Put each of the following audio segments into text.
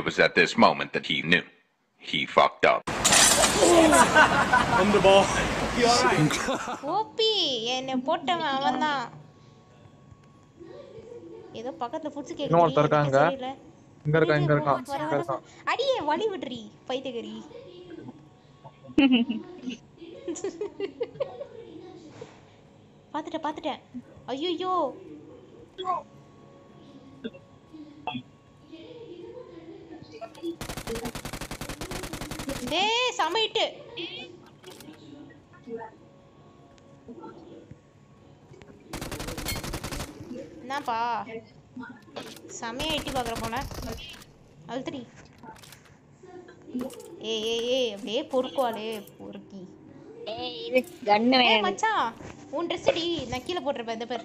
was at this moment that he knew. He fucked up. On the ball. OP என்னை போட்டவன் அவன் தான் ஏதோ பக்கத்துல ஃபுட்ஸ் இன்னும் ஒருத்தன் இருக்காங்க. இங்க இருக்கான் இங்க இருக்கான் வர இங்க வர இருக்கான் அடியே வழி விடுறி பைத்தியகரி பாத்துட்டேன் பாத்துட்டேன் ஐயோ டேய் சமைட்டு என்னப்பா செமையா எட்டி பார்க்குற போன அழுத்தடி ஏய் ஏய் ஏய் அப்படியே பொறுக்குவாளே பொறுக்கி ஏய் இது கன்னு ஏய் வேணும் மச்சான் உன் ட்ரெஸ் அடி நான் கீழே போட்டிருப்பேன் இந்த பேர்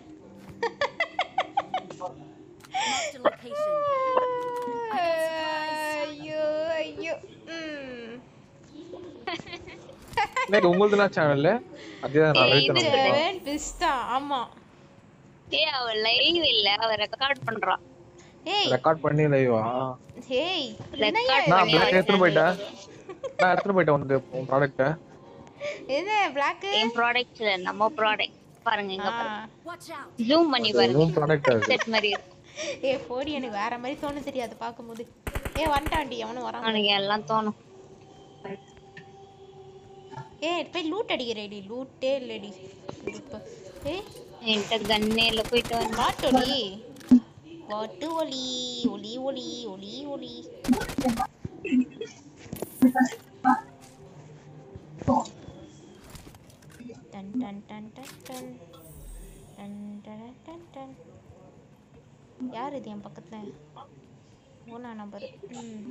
ஐயோ ஐயோ ம் இன்னைக்கு உங்களுதுனா சேனல்ல அதே தான் நான் ஏய், வெயிட் இது பண்ணேன் செவன் பிஸ்தா ஆமா ஏய் அவ லைவ் இல்ல அவ ரெக்கார்ட் பண்றா ஏய் ரெக்கார்ட் பண்ணி லைவா ஏய் Record என்னய்யா நான் பண்ணி பிளாக் எடுத்துட்டு போயிட்டேன் நான் எடுத்துட்டு போயிட்டேன் வந்து உன் ப்ராடக்ட்ட என்ன பிளாக் என் ப்ராடக்ட் இல்ல நம்ம ப்ராடக்ட் பாருங்க இங்க பாருங்க ஜூம் பண்ணி உன் பாருங்க ப்ராடக்ட் அது செட் மாதிரி இருக்கும் ஏ போடி எனக்கு வேற மாதிரி தோணு தெரியாது பார்க்கும்போது ஏ வந்துட்டான்டி அவனும் வரான் அவனுக்கு எல்லாம் தோணும் ஏ போய் லூட் அடிக்கிறேடி லூட்டே இல்லடி இப்ப ஏய் என்கிட்ட கன்னே இல்ல போயிட்டு வந்து வாட்டொலி வாட்டு ஒலி ஒலி ஒலி ஒலி ஒலி டன் டன் டன் டன் டன் டன் டன் டன் டன் யார் இது என் பக்கத்துல ஓனா நம்பர் ம்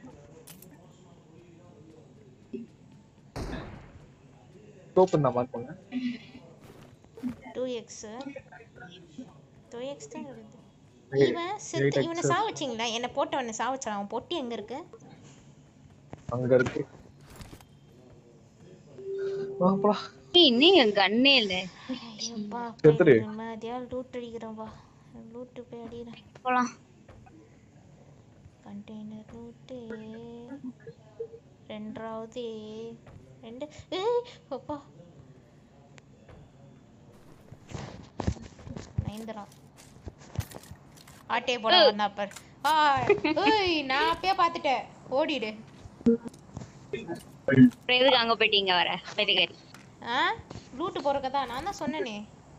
சோப்பு தான் மார்க் பண்ணேன் டூ எக்ஸ் டூ எக்ஸ் தான் இருக்குது Eight- இவன் eight செத்து X. இவனை சாவச்சிங்களா என்னை போட்டவனை சாவச்சான் அவன் பொட்டி எங்க இருக்கு அங்க இருக்கு வாப்பா ஏய் நீங்க கன்னே இல்ல ஐயோப்பா செத்துரு. மதியா லூட் அடிக்கிறோம்பா லூட்டு போய் அடிக்கிறேன் போலாம் கண்டெய்னர் லூட்டு ரெண்டாவது ரெண்டு ஏய் அப்பா நைந்தரா ஆட்டே போட வந்தா பார் ஆ ஏய் நான் அப்பயே பார்த்துட்டேன் ஓடிடு அப்புறம் எதுக்கு அங்க போயிட்டீங்க வர பெருகரி ஆ லூட்டு போறக்க தான் நான் தான் சொன்னேனே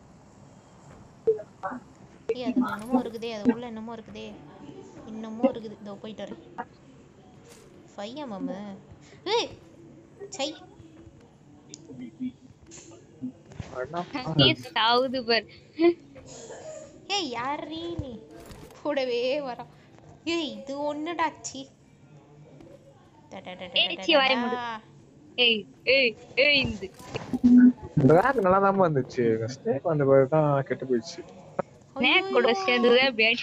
ஏய் அது என்னமோ இருக்குதே அது உள்ள என்னமோ இருக்குதே இன்னமும் இருக்குது இதோ போயிட்டு வரேன் ஃபையா மாமு ஏய் சை சாவுது பார் ஏய் யாரீ நீ கூடவே வரா ஏய் இது ஒண்ணுடா சி ஏடிச்சி வாய மூடு. ஏய் ஏய் ஏய் இந்த இந்த ரேக் நல்லா தான் வந்துச்சு ஸ்னேக் வந்த பிறகு தான் கெட்டு போயிடுச்சு ஸ்நாக் கூட சேர்ந்துதான் பேட்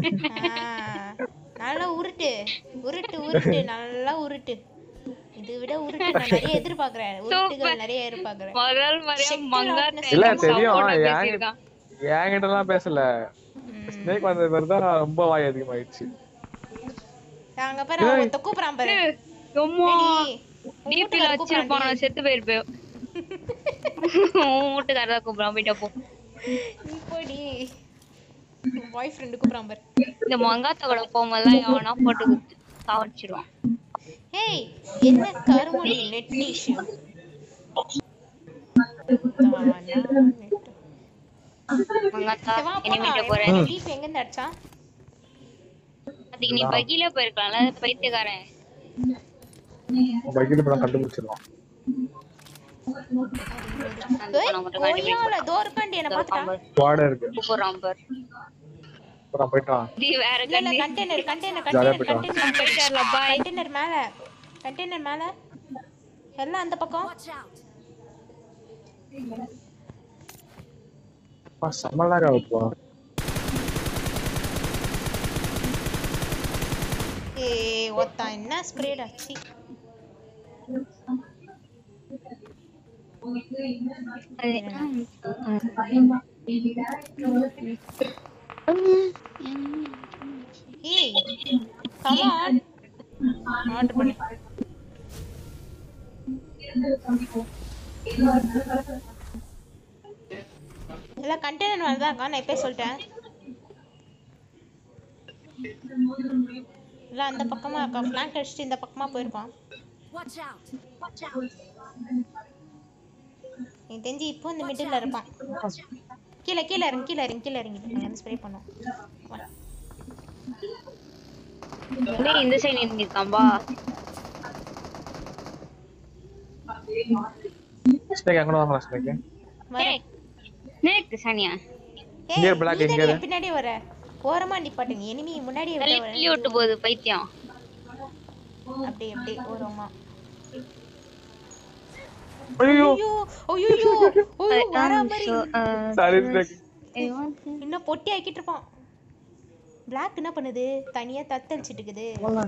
நல்லா உருட்டு உருட்டு உருட்டு நல்லா உருட்டு இது விட உருட்டு நான் நிறைய எதிர்பார்க்கறேன் உருட்டுகள் நிறைய எதிர்பார்க்கறேன் முதல் முறையா Sexual மங்கா hotness இல்ல நம்ம தெரியும் support ஆ என் பேசியிருக்கான். என்கிட்ட எல்லாம் பேசல ம். ஸ்னேக் வந்த பிறகு தான் ரொம்ப வாய் அதிகமாயிடுச்சு அங்க பாரு அவன் ஒருத்த கூப்பிடுறான் பாரு ஏய், எம்மா, என்னடி? உன் DP ல வீட்டுக்காரர் வச்சிருப்பான் கூப்பிடுறான்டி. நான் செத்து போயிருப்பேன் உன் வீட்டுக்காரர் தான் கூப்பிடுறான் போயிட்டா போ நீ போடி பாய் ஃப்ரெண்டு கூப்பிடுறான் பாரு இந்த மங்காத்த கூட போகும்போதெல்லாம் எவனா போட்டு குத்து சாவடிச்சிருவான் ஏய் என்ன கருமொழி நெட் இஷ்யூ மங்காத்தா எனிமிட்ட போற பீஃப் எங்க இருந்து அடிச்சான் அதுக்கு நீ பகில போயிருக்கலாம்ல பைத்தியக்காரன் பக்கெட் படம் கண்டுபிடிச்சிருவான் அந்த ஏய், பணம் மட்டும் கண்டுபிடி கொய்யால தோ இருக்காண்டி என்ன பாத்துட்டான் ஸ்குவாட இருக்கு கூப்பிடுறான் பார் அப்புறம் போயிட்டான் நீ வேற இல்ல இல்ல கண்ணு கண்டெய்னர் கண்டெய்னர் ஜாலியா கண்டெய்னர் போயிட்டு வா. கண்டெய்னர் கண்டெய்னர் மேல கண்டெய்னர் மேல எல்லாம் அந்த பக்கம் அப்பா, செம்ம lag ஆகுதுப்பா ஏய் ஒத்தான் என்ன ஸ்ப்ரேட் ஆச்சு ஏய் கமான் ஆர்டர் பண்ணு எல்லாம் கண்டெய்னர் மாதிரி தான் நான் இப்பயே சொல்லிட்டேன் இல்லை அந்த பக்கமா இருக்கா ஃப்ளாங்க் அடிச்சுட்டு இந்த பக்கமா போயிருப்பான் எனக்கு தெரிஞ்சு இப்போ இந்த மிடில் இருப்பான் கீழே கீழே இறங்கி கீழே இறங்கி கீழே இறங்கிட்டு அங்க வந்து ஸ்ப்ரே பண்ணும் வா. டேய் இந்த சைடு இருக்காம்பா ஸ்னேக் எங்கன வாங்கலாம் ஸ்னேக் டேய் நேக்கு சனியா ஏய், இங்கே black நீ எங்க தானே இரு? பின்னாடி வர ஓரமா நிப்பாட்டு நீ enemy முன்னாடி தள்ளி தள்ளி விட்டு போகுது பைத்தியம் அப்படி அப்படி ஓரமா ஐயோ ஐயோ ஐயோ ஐயோ வர மாதிரி சாரி ஸ்னேக் இன்னும் பொட்டி ஆக்கிட்டு இருப்பான் பிளாக் என்ன பண்ணுது தனியா தத்தளிச்சிட்டு இருக்குது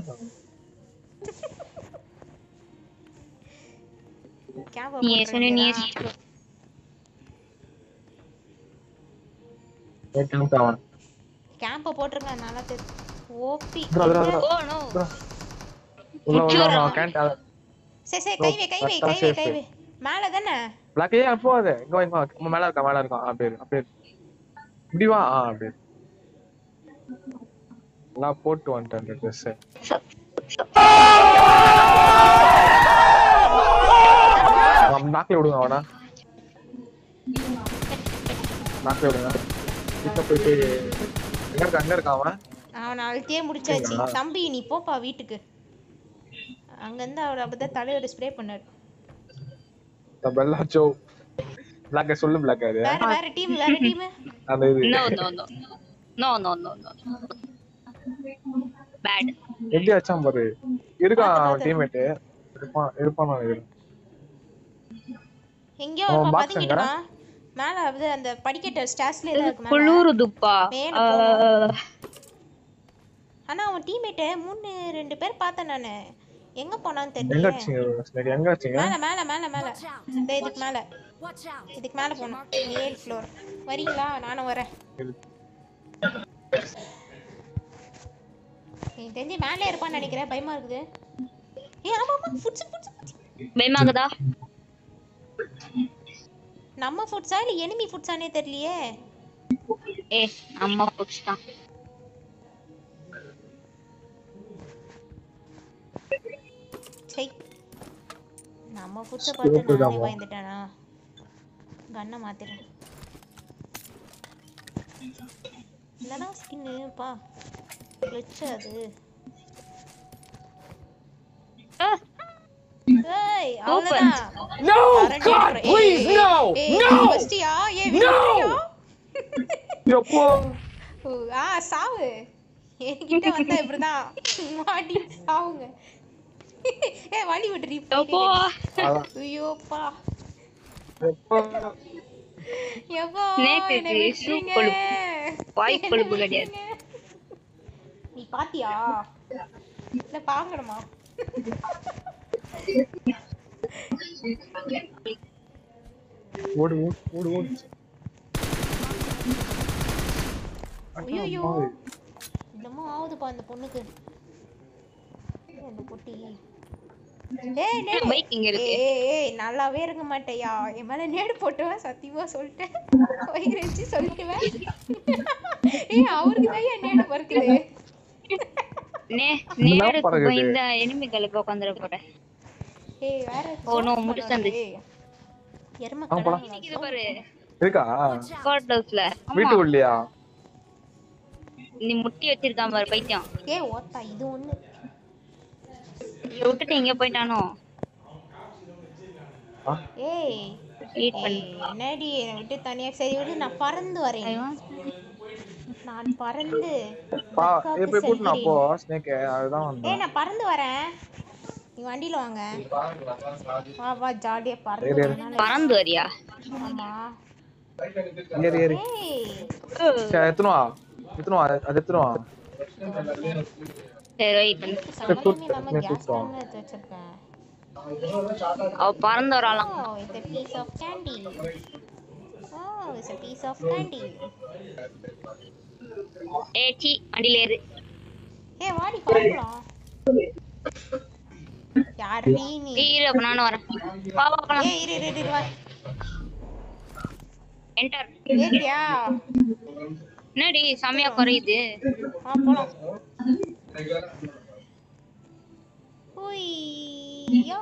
கேமரா நீ சொன்ன நீ கேட்க அவன் கேம்ப போட்டிருங்க நல்லா தெரியும் OP bro bro bro oh no உள்ள உள்ள அவன் கேண்ட் சரி சரி கை வை கை வை கை வை கை வை மேல தானே பிளாக் ஏன் போகாத இங்க வா இங்க வா இங்க மேல இருக்கா மேல இருக்கான் அப்படியே இரு, அப்படியே இரு. இப்படி வா ஆ அப்படியே இரு. எல்லாம் போட்டு வந்துட்டேன் அந்த ட்ரெஸ் நாக்கில் விடுங்க அவனா நாக்கில் விடுங்க கிட்ட போயிட்டு எங்க இருக்கா அங்க இருக்கான் அவன் அவனை அழுத்தியே முடிச்சாச்சு தம்பி நீ போப்பா வீட்டுக்கு அங்கேருந்து அவர் அப்படிதான் தலையோட ஸ்ப்ரே பண்ணாரு இந்த பெல்லாச்சோ பிளாக்க சொல்லு பிளாக் அது வேற வேற டீம் வேற டீம் அந்த இது no no no no no no no bad எப்படி வச்சான் பாரு இருக்கான் அவன் டீம்மேட் இருப்பான் இருப்பான் நினைக்கிறேன் எங்கேயோ அவன் அவன் box பதுங்கிட்டு வா மேல வந்து அந்த படிக்கட்டு ஸ்டாஸ்ல தான் இருக்கு மேல குளிருதுப்பா மேல ஆனா அவன் டீம்மேட்ட மூணு ரெண்டு பேர் பார்த்தேன் நானு எங்க போனான்னு எங்க தெரியல வச்சீங்க snake? எங்க வச்சீங்க மேல மேல மேல மேல இந்த இதுக்கு மேல இதுக்கு மேல போனோம் ஏழு ஃப்ளோர் வரீங்களா நானும் வரேன் எனக்கு தெரிஞ்சு மேலே இருப்பான்னு நினைக்கிறேன் பயமா இருக்குது ஏ ஆமா ஆமா ஃபுட்ஸ் ஃபுட்ஸ் பயமாகுதா நம்ம ஃபுட்ஸா இல்ல எனிமி ஃபுட்ஸானே தெரியலையே ஏ அம்மா புடிச்சிட்டான் சை நம்ம ஃபுட்ஸை பார்த்து நானே பயந்துட்டேனா கண்ணை மாத்திரேன் இல்லதான் ஸ்கின்னுப்பா கிளிச் அது ஆ, ஏய் அவ்வளவுதான் No, அரண்டி God, அடிக்கிறோம். please, ஏய், no, ஏய், no. ஏய், ஃபஸ்ட்டியா? ஏய், விட்டுறியா? எப்போ ஓ, ஆ சாவு என்கிட்ட வந்தா இப்படிதான் மாட்டி சாவுங்க ஏ வழி விட்டுறி அப்போ அதான். ஐயோப்பா எப்போ எப்பா நேத்துக்கு என்னை விட்டுருங்க. சூப் வாய் என்னை கொழுப்பு கிடையாது. விட்டுருங்க. நீ பாத்தியா இல்ல பாக்கணுமா ஓடு ஓடு ஓடு ஓடு ஐயோ என்னமோ ஆகுதுப்பா அந்த பொண்ணுக்கு ஏய், அந்த பொட்டி ஏய் நேடு. பைக் இங்க இருக்கு ஏய் ஏய் நல்லாவே இருக்க மாட்டேயா என் மேல நேடு போட்டுவேன் சத்தியமா சொல்லிட்டேன் வயிறு வச்சு சொல்லிட்டுவேன் ஏய் அவருக்கு தான் ஏன் நேடு பறக்குது நே இதெல்லாம் நேருக்கு பறக்குது. பயந்த எனிமிகளுக்கு உட்காந்துட போறேன் ஏய் வேற ஓ, no, ஜோக் முடிச்சாந்து. பண்ணாத, ஏய். எருமை ஆ, போலாம். கடை இது பாரு இருக்கா கோட் ஹவுஸ்ல வீட்டுக்குள்ளையா நீ முட்டி வச்சிருக்கான் பாரு பைத்தியம் ஏய் ஓத்தா இது ஒண்ணு இங்க விட்டுட்டு எங்க போயிட்டானோ ஏய் வெயிட் பண்ணு ஏய், என்னடி என்னை விட்டு தனியா சரி விடு நான் பறந்து வரேன் ஐயோ. நான் பறந்து பா தற்காத்து இது போய் கூட்டினா செல்கிறேன். அப்போ ஸ்னேக் அதுதான் ஏய் வந்தேன் நான் பறந்து வரேன் நீ வண்டியில வாங்க வா வா ஜாலியா பறந்து ஏறு, ஏறு. வரனால- பறந்து வரியா ஆமா ஏறி ஏறி ஏய் சரி எத்தனை வா எத்தனை வா அது எத்தனை வா சரி வெயிட் பண்ணு சம்மந்தமே இல்லாம நீ கேஸ் கூப்பிட்டு கன் எடுத்து வச்சிருக்கேன் அவ பறந்து வராளாம் Oh, it's a piece of candy. Oh, it's a piece of candy. A C வண்டியில ஏறு ஏய் வாடி பார்க்கலாம் யாருடி நீ கீழே அப்ப நானும் வரேன் வா வா போலாம் ஏய் இரு இரு இரு வா என்டர் ஏத்தியா என்னடி செமையா குறையுது வா போலாம் உய் யா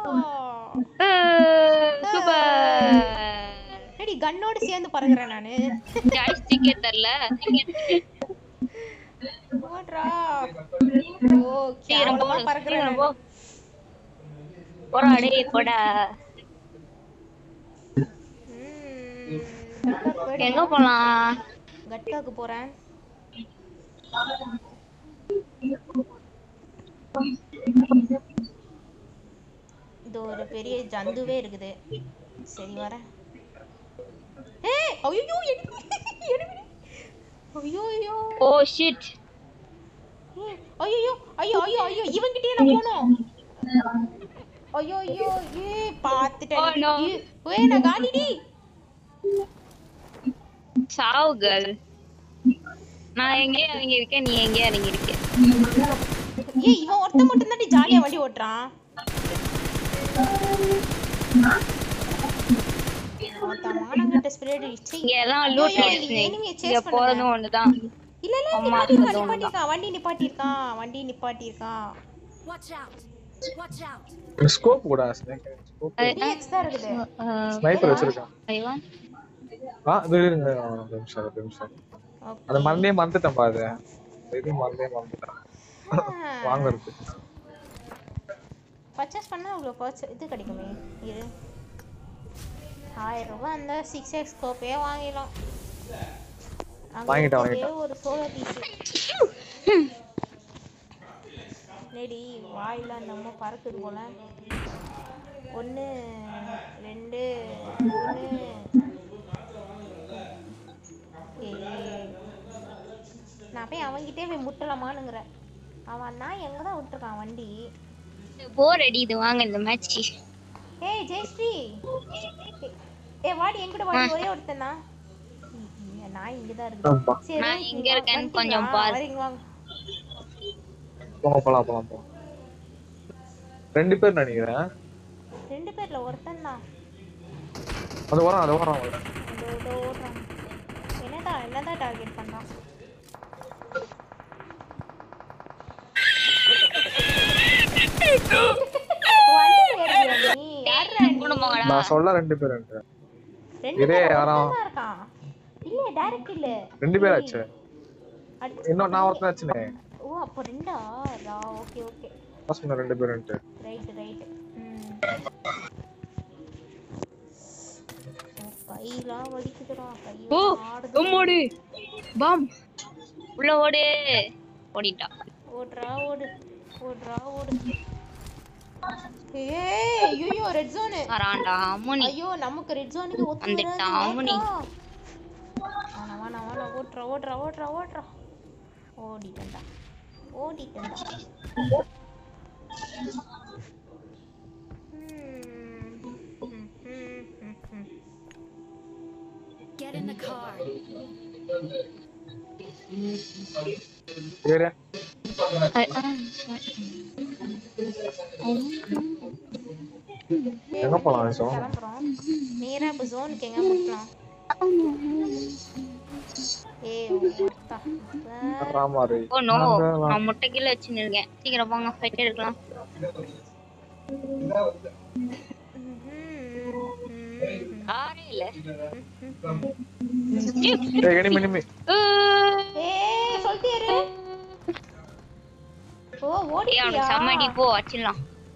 சூப்பர் ஏடி கன்னோட சேர்ந்து பறக்குறேன் நானு ஜாய்ஸ்டிக்கே தரல ஓட்றா ஓ சீக்கிரம் கேவலமா போடு பறக்குறேன் சீக்கிரம் போ நானு. போடா டேய் போடா ம், கட்காக்கு போயிடுமா? எங்க போலாம் கட்காக்கு போறேன் இது ஒரு பெரிய ஜந்துவே இருக்குது சரி வரேன் ஏய் ஐயோ ஐயோ ஐயோ ஓ ஷிட் ஐயோ ஐயோ ஐயோ ஐயோ இவன்கிட்டயே நான் போனோம் ஐயோ ஐயோ ஏ பாத்துட்டேன் Oh, no. ஏய், ஏய் நான் காலிடி சாவு கேர்ள் நான் எங்கே இறங்கி இருக்கேன் நீ எங்கே இறங்கி இருக்க ஏய் இவன் ஒருத்தன் மட்டும் தான் ஜாலியா வண்டி ஓட்டுறான் ஒருத்தன் மானங்கட்ட ஸ்பிரிட் இச்சு இங்க எல்லாம் லூட் ஐயோ, ஐயோ, enemy-ய chase இங்க பண்ணுங்க. போறதும் ஒண்ணுதான் இல்ல இல்ல அம்மா, நிப்பாட்டிருக்கான் அது ஒண்ணுதான். நிப்பாட்டிருக்கான் வண்டி நிப்பாட்டிருக்கான் வண்டி நிப்பாட்டிருக்கான் Watch out! Watch out! Scope கூட ஸ்னேக் ஸ்கோப் அது- 3x தான் இருக்குது ஸ்னைப்பர் வச்சிருக்கான் ஐவா ஆ இது இருங்க ஆ, ஒரு நிமிஷம் ஒரு நிமிஷம் அந்த மறந்தே மறந்துட்டேன் பா அது இது மறந்தே மறந்துட்டேன் வாங்குறது பர்ச்சேஸ் பண்ணா அவ்வளோ பர்ச்சே இது கிடைக்குமே இது ஆயிரம் ரூபாய் அந்த சிக்ஸ் எக்ஸ் ஸ்கோப்பே வாங்கிடலாம் அங்க வாங்கிட்டேன், இருக்கிறதே வாங்கிட்டேன். ஒரு சோலோ பீஸ் நேடி வாயில நம்ம பறக்குது போல ஒன்று ரெண்டு மூணு ஏய். நான் போய் அவன்கிட்டே போய் முட்டலாமானுங்கிறேன் அவன் தான் எங்கே தான் விட்டுருக்கான் வண்டி போர் அடிக்குது வாங்க இந்த மேட்ச் ஏய் ஜெயஸ்ரீ ஏய், ஏய் வாடி என்கிட்ட வாடி ஒரே ஒருத்தன் தான் நான் இங்க தான் ஆமா. இருக்கேன் சரி நான் okay, இங்க வா- இருக்கேன்னு வந்துட்டீங்களா? கொஞ்சம் பாரு. வரீங்க வாங்க போங்க போலாம் போலாம் போலாம் ரெண்டு பேர் நினைக்கிறேன் ரெண்டு பேர்ல ஒருத்தன் தான் அது வரான் அது வரான் அவன். இதோ இதோ ஓடுறான் என்னதான் என்னதான் டார்கெட் பண்றான் வண்டியில ஏறுறியா நீ யாருடா நீ? குடும்பங்களா நான் சொல்ல ரெண்டு பேர் ரெண்டு இதே பேர் யாரும் ஒருத்தன் தான் இருக்கான் இல்ல டைரக்ட் இல்ல ரெண்டு பேர் ஆச்சு அடிச்சு இன்னும் நான் ஒருத்தன் ஆச்சுனே ஓ அப்போ ரெண்டா ரா ஓகே ஓகே நான் சொன்ன ரெண்டு பேருன்ட்டு ரைட் ரைட் ம் கையெல்லாம் வலிக்குதுடா ஓ கையெல்லாம் ஆடுது உம்மோடு பாம் உள்ள ஓடு ஓடிட்டா ஓடுறா ஓடு ஓடுறா ஓடு ஏய் ஐயோ ரெட் ஜோன் வரான்டா அம்முனி ஐயோ நமக்கு ரெட் ஜோனுக்கு ஒத்து வந்துட்டான், வராது அவனி. வாணா வாணா வாணா ஓட்றா ஓட்றா ஓட்றா ஓட்றா ஓடிட்டேன்டா ஓடிட்டேன்டா ம், ம், ம், ம், ம். Get in the car. ஏறு எங்க போலாம் விஷம் கிளம்புறோம் நேரா இப்ப ஜோனுக்கு எங்க முட்டலாம் ஏய் ஒருத்தா. ராமாரி ஓ நோ நான் முட்டை கீழ வச்சுன்னு இருக்கேன் சீக்கிரம் போங்க ஃபைட் எடுக்கலாம் காரே இல்ல ஏய் எனிமி எனிமி ஏய் சொல்லிட்டியாரு ஓ ஏய் ஓடிட்டியா அவனுக்கு செம்மடி போ வச்சிடலாம்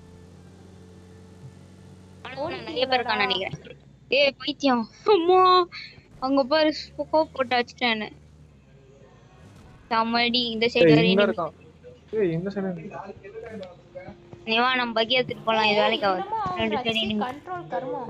ஆனா நிறைய பேர் இருக்கான்னு நினைக்கிறேன் ஏய் பைத்தியம் அம்மா அங்க பாரு ஸ்கோப் போட்டு வச்சுட்டேன்னு செம்மடி இந்த சைடு ஏய் வரையும் இங்க இருக்கான் ஏய் இந்த சைடு நீ வா நம்ம பக்கி எடுத்துட்டு போலாம் இது வேலைக்கு ஆகுது ரெண்டு சைடு enemy. கண்ட்ரோல் கர்மம்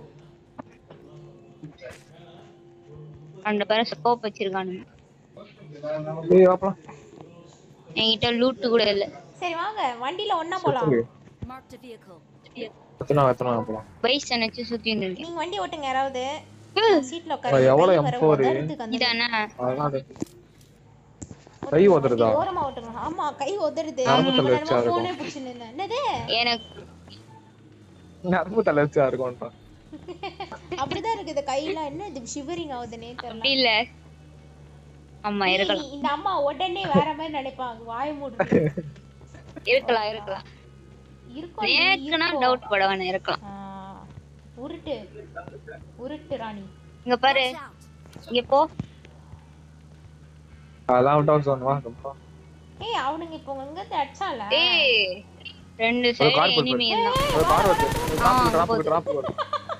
ரெண்டு பேரும் ஸ்கோப் வச்சிருக்கானுங்க ஏய் வாப்பலாம் என்கிட்ட லூட்டு கூட இல்ல சரி வாங்க வண்டியில ஒண்ணா போலாம் சொல்லு Marked a vehicle. எத்தனை எத்தனை போலாம் பைஸ் நினைச்சு சுத்தி இருக்கேன் நீங்க வண்டி ஓட்டுங்க யாராவது சீட்ல அப்ப உட்காருங்க எவ்வளவு கை வர M4? உதறதுக்கு அந்த இதானே அதெல்லாம் அது கை உதறுதா ஓரமா ஓட்டுங்க ஆமா கை உதறுது நரம்பு தள்ளி வச்சா இருக்கும். போனே பிடிச்சு நின்னு என்னது எனக்கு நரம்பு தளர்ச்சியா இருக்கும்ன்றான் அப்படிதான் இருக்கு இந்த கையெல்லாம் என்ன இது ஷிவரிங் ஆகுதுன்னே தெரியல அப்படி இல்ல ஆமா ஏய், இருக்கலாம் இந்த அம்மா உடனே வேற மாதிரி நினைப்பாங்க வாய மூடு இருக்கலாம் இருக்கலாம் இருக்கும் நேக்குனா டவுட் பட வேணாம் இருக்கலாம் உருட்டு உருட்டு ராணி இங்க பாரு Watch out. இங்க போ அதெல்லாம் அவுட் ஆஃப் சொன்னவா ரொம்ப ஏய் அவனுங்க இப்போ எங்க இருந்து அடிச்சால ஏய் ரெண்டு ஒரு கார் சைடு எனிமி இருந்தான் ஒரு கார் வருது ஒரு ஆ, டிராப் போகுது. டிராப் வருது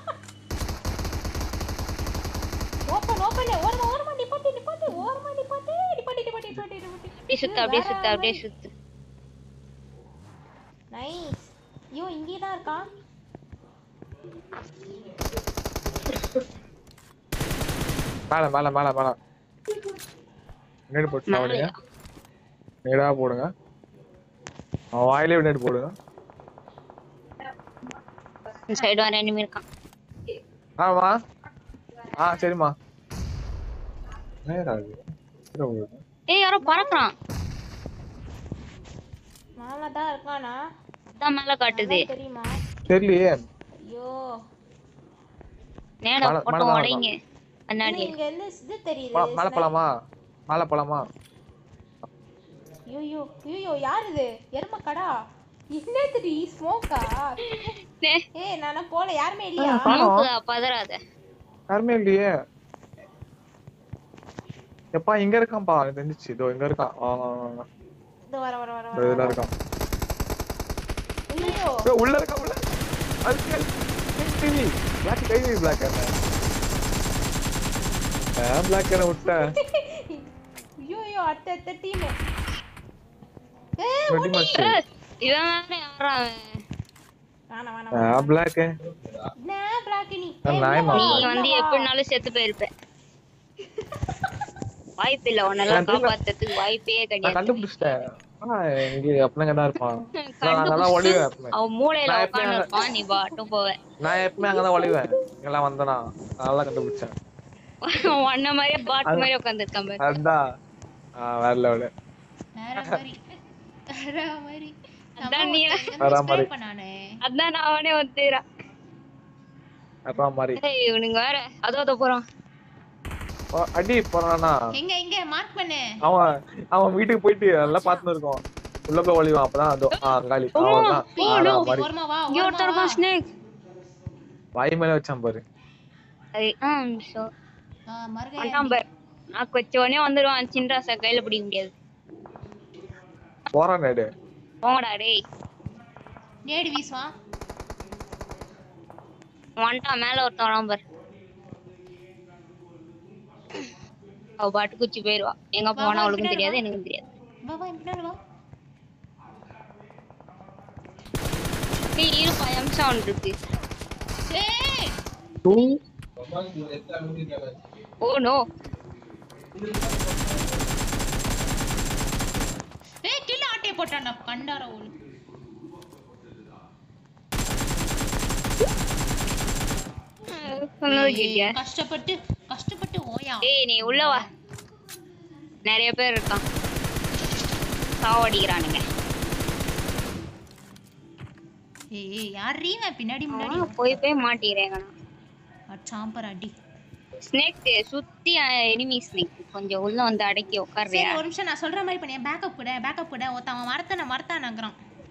ஓபன் ஓபன் ஓரமா ஓரமா நிப்பாட்டு நிப்பாட்டு ஓரமா நிப்பாட்டு நிப்பாட்டு நிப்பாட்டு நிப்பாட்டு நிப்பாட்டு அப்படியே சுத்து அப்படியே சுத்து அப்படியே சுத்து நைஸ் ஐயோ இங்கே தான் இருக்கான் மேல மேல மேல மேல நேடு போட்டு சாவடிங்க நேடா போடுங்க அவன் வாயிலே நேடு போடுங்க இந்த சைடு வர எனிமி இருக்கான் ஆமா ஆ சரிம்மா நேரா அது கீழே விழுது. ஏய் யாரோ பறக்குறான் மாமா தான் இருக்கானா அதான் மேல காட்டுது அதான் தெரியுமா தெரியலையே ஐயோ நேட மேல- போட்டு மேல தான் உடைங்க கண்ணாடி இங்க இருந்து இது தெரியுது போ- மேல போலாமா மேல போலாமா ஐயோ ஐயோ யார் இது எருமக்கடா என்னது ஸ்மோக்கா டேய், ஏய் நானா போல யாருமே இல்லையா மூக்கு பதறாத யாருமே இல்லையே எப்பா இங்க இருக்கான்ப்பா எனக்கு தெரிஞ்சிச்சு இதோ இங்க இருக்கான் ஆ, ஆ, ஆ. இதோ வர வர வர இதோ வர இதுல இருக்கான் ஐயோ ஏய், உள்ள இருக்கான் உள்ள அது டிவி பிளாக் கைவி பிளாக் என்ன ஏன் பிளாக் என்ன விட்ட ஐயோ ஐயோ அத்தை அத்தை டீம் ஏ ரெடி மச்சு ஏய், இவன் வேற யாரா அவன் வேணாம் வேணாம் ஏன் பிளாக் நான் பிளாக் நீ நான் நாயமா. நீ வந்து எப்படினாலும் செத்து போயிருப்ப வாய்ப்பு இல்ல உன்னெல்லாம் காப்பாத்துறதுக்கு வாய்ப்பே நான் கிடையாது கண்டுபிடிச்சிட்டேன் ஆ, இங்க அப்பனங்க தான் இருப்பான் நான் அங்கதான் ஒளிவேன் எப்பவுமே அவன் மூளையில நான் எப்பயும் உட்காந்து இருப்பான் நீ பாட்டும் போவ நான் எப்பவுமே அங்கதான் ஒளிவேன் இங்கெல்லாம் வந்தனா நல்லா கண்டுபிடிச்சேன் உன்ன மாதிரியே பாட் மாதிரி உட்காந்துருக்கான் பாரு அதான் ஆ, வேற லெவலு வேற மாதிரி வேற மாதிரி அதான் நீ வேற மாதிரி. பண்ணானே அதான் நான் அவனே வந்துறான் அதான் மாதிரி ஏய் இவனுங்க வேற அதோ அதோ போறான் ஓ, அடி போறானா எங்க எங்க மார்க் பண்ணு அவன் அவன் வீட்டுக்கு போயிட்டு நல்லா பாத்துன்னு இருக்கோம் உள்ள போய் ஒளிவான் அப்பதான் அதோ ஆ காலி அவன்தான் அதான் மாதிரி ஓரமா வா இங்க ஒருத்தர் இருக்கான் ஸ்னேக் வாய் மேல வச்சான் பாரு ஆ சோ மறுகை வந்துட்டான் பாரு நான் கொச்ச உடனே வந்துடுவான் சின்ராசா கையில பிடிக்க முடியாது போறான் நேடு போங்கடா டேய் நேடி வீசுவா வந்துட்டான் மேல ஒருத்தன் வரான் பாரு அவ பாட்டு குச்சி போயிருவா எங்க போனா அவளுக்கும் தெரியாது எனக்கும் தெரியாது வா வா இங்க பின்னாடி வா ஏய் இருப்பா எம்சா ஒன்று இருக்கு ஏய் ஓ நோ ஏய் கில்ல ஆட்டே போட்டான்டா கண்டார ஓலு சொன்னது கேட்டியா கஷ்டப்பட்டு கஷ்டப்பட்டு ஓயா ஏய் நீ உள்ள வா நிறைய பேர் இருக்கான் சாவடிக்கிறானுங்க ஏய் ஏய் யார் ரீங்க பின்னாடி முன்னாடி ஆ, போய் போய் மாட்டிக்கிறேன் அச்சாம்பர் அடி ஸ்னேக் சுத்தி எனிமி ஸ்னேக் கொஞ்சம் உள்ள வந்து அடக்கி சரி உட்கார்றியா ஒரு நிமிஷம் நான் சொல்ற மாதிரி பண்ணி பேக்கப் கூட பேக்கப் கூட ஒருத்தன் அவன் மரத்தான மரத்தானங்கிறான்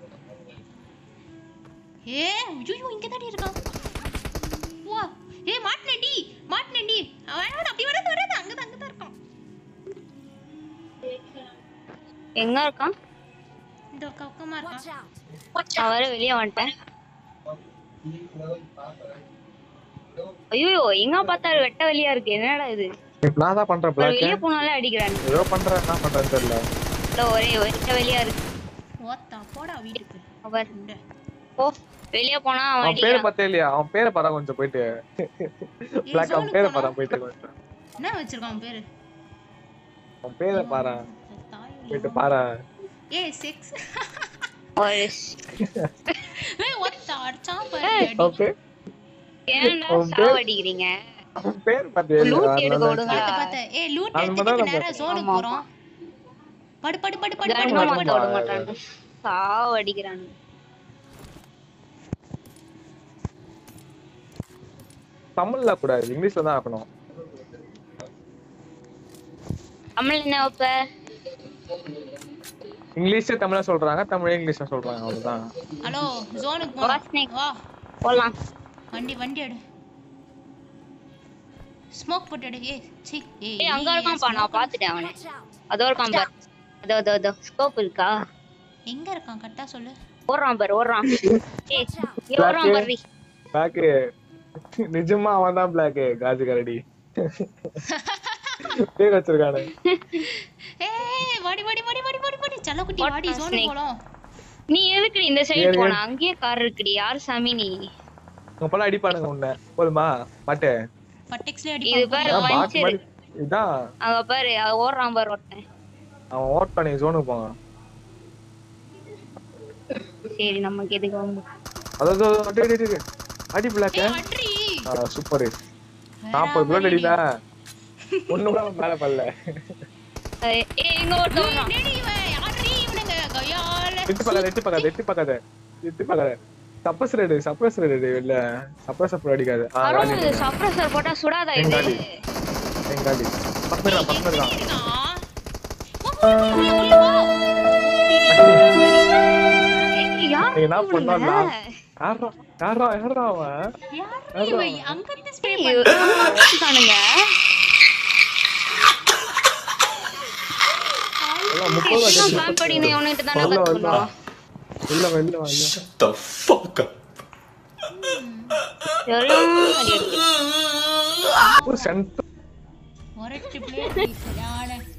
ஏ ஐயோ இங்க தாடி இருக்கான் வா ஏ மாட்டினடி மாட்டினடி அவன் வேணாம், அப்படி வராது வராது அங்கதான் அங்கதான் இருக்கான் எங்க இருக்கான் இந்த பக்கமா Watch இருக்கான் out. நான் வர வெளியே வந்துட்டேன் ஐயோ எங்க பார்த்தாலும் வெட்ட வெளியா இருக்கு என்னடா இது நான் தான் பண்றேன் ஒரு பிளாக் வெளியே போனாலே அடிக்கிறான் ஏதோ பண்றேன் என்ன பண்றேன்னு தெரியல இல்ல ஒரே வெட்ட வெளியா இருக்கு ஓத்தா போடா வீட்டுக்கு அவர் இந்த. போ வெளியே போனா அவன் அவன் பேரை அடிக்கிறான் பார்த்தே இல்லையா அவன் பேரை பாரா கொஞ்சம் போயிட்டு பிளாக் அவன் zone பேரை போனா? பாரா போயிட்டு கொஞ்சம் என்ன வச்சிருக்கான் அவன் பேரு அவன் பேரை பாரா தாய் போயிட்டு பாரா ஏய் செக்ஸ் ஒரு ஏய் ஒத்தா அடிச்சான் பாரு அவன் பேர் ஏன்டா அவன் பேர் சாவடிக்கிறீங்க அவன் பேர் பார்த்தே லூட் இல்லையா எடுக்க அதனால- விடுங்களா பார்த்த பார்த்த ஏய் லூட் அது எடுத்துட்டு மட்டும் நேரா ஜோனுக்கு ஆமா, போறோம் படு படு படு படு கண்ணு படு மட்டும் விட மாட்டான் சாவடிக்கிறான் தமிழ்ல கூடாது இங்கிலீஷ்ல தான் ஆக்கணும் தமிழ் என்ன வைப்ப இங்கிலீஷ் தமிழா சொல்றாங்க தமிழ் இங்கிலீஷ்ல சொல்றாங்க அவ்வளவுதான் ஹலோ ஜோனுக்கு வா, போலாம் snake. வா போலாம் வண்டி வண்டி எடு ஸ்மோக் போட்டு எடு ஏய் சி ஏய் ஏய் அங்க இருக்கான்ப்பா நான் பாத்துட்டேன் அவனை Watch out. அதோ இருக்கான் பாரு அதோ அதோ அதோ ஸ்கோப் இருக்கா எங்க இருக்கான் கரெக்டா சொல்லு ஓடுறான் பாரு ஓடுறான் ஏய் இங்க ஓடுறான் பாரு பிளாக்கு நிஜமா அவன் தான் பிளாக்கு காஜு கரடி பேர் வச்சிருக்கானு ஏய் வாடி வாடி வாடி வாடி வாடி வாடி செல்லக்குட்டி What வாடி a ஜோனுக்கு snake. போலாம் நீ எதுக்கு இந்த சைடு ஏறு, போன அங்கேயே கார் இருக்குடி யார் சாமி நீ அப்பெல்லாம் அடிப்பானுங்க உன்னை போதுமா மாட்டே பட்டெக்ஸ்ல இது அடி பாரு அதான் பாட் வஞ்சிரு மாதிரி இதான் அங்க பாரு அவன் ஓடுறான் பாரு ஒருத்தன் அவன் ஓட் பண்ணி ஜோனுக்கு போங்க சரி நமக்கு எதுக்கு வந்து அதாவது அடி அடி அடி அடி பிளாக்க ஏய் அட்ரி சூப்பர் நாற்பது புல்லட் அடிதா ஒண்ணு கூட அவன் மேல பல்ல ஏய் இங்க ஒருத்தன் வர்றான். என்னடி இவன் யாரடி இவனுங்க கையால எட்டு பக்காத எட்டு பக்காத எட்டு பக்காத எட்டு பக்காத சப்பஸ் ரெடு சப்பஸ் ரெடு இல்ல சப்பஸ் அப்புறம் அடிக்காது ஆ, அருண் காலி. சப்ரஸர் போட்டா சுடாதா இது எங்காடி? எங்காடி பக்கத்துல பக்கத்துல தான் இருக்கான் வா, வா, வா, உள்ள வா. ஏய், யார் நீங்க என்ன இவனுங்க? பண்ணா யாரா யாரா யாரா அவன் யாரடி இவன் அங்க இருந்து ஸ்ப்ரே ஏய், அங்க இருக்கானுங்க. எல்லாம் முப்பது ரூபா இப்படிலாம் கேட்டு plan பண்ணி நீ அவனுகிட்ட தானே வரல, வரல. கத்துக்கணும். இல்ல வா, இல்ல வா, இல்ல the fuck up. எல்லாம் அடி அடி. ஒரு சென்ட் ஒரட்டு பிளேட் சரியான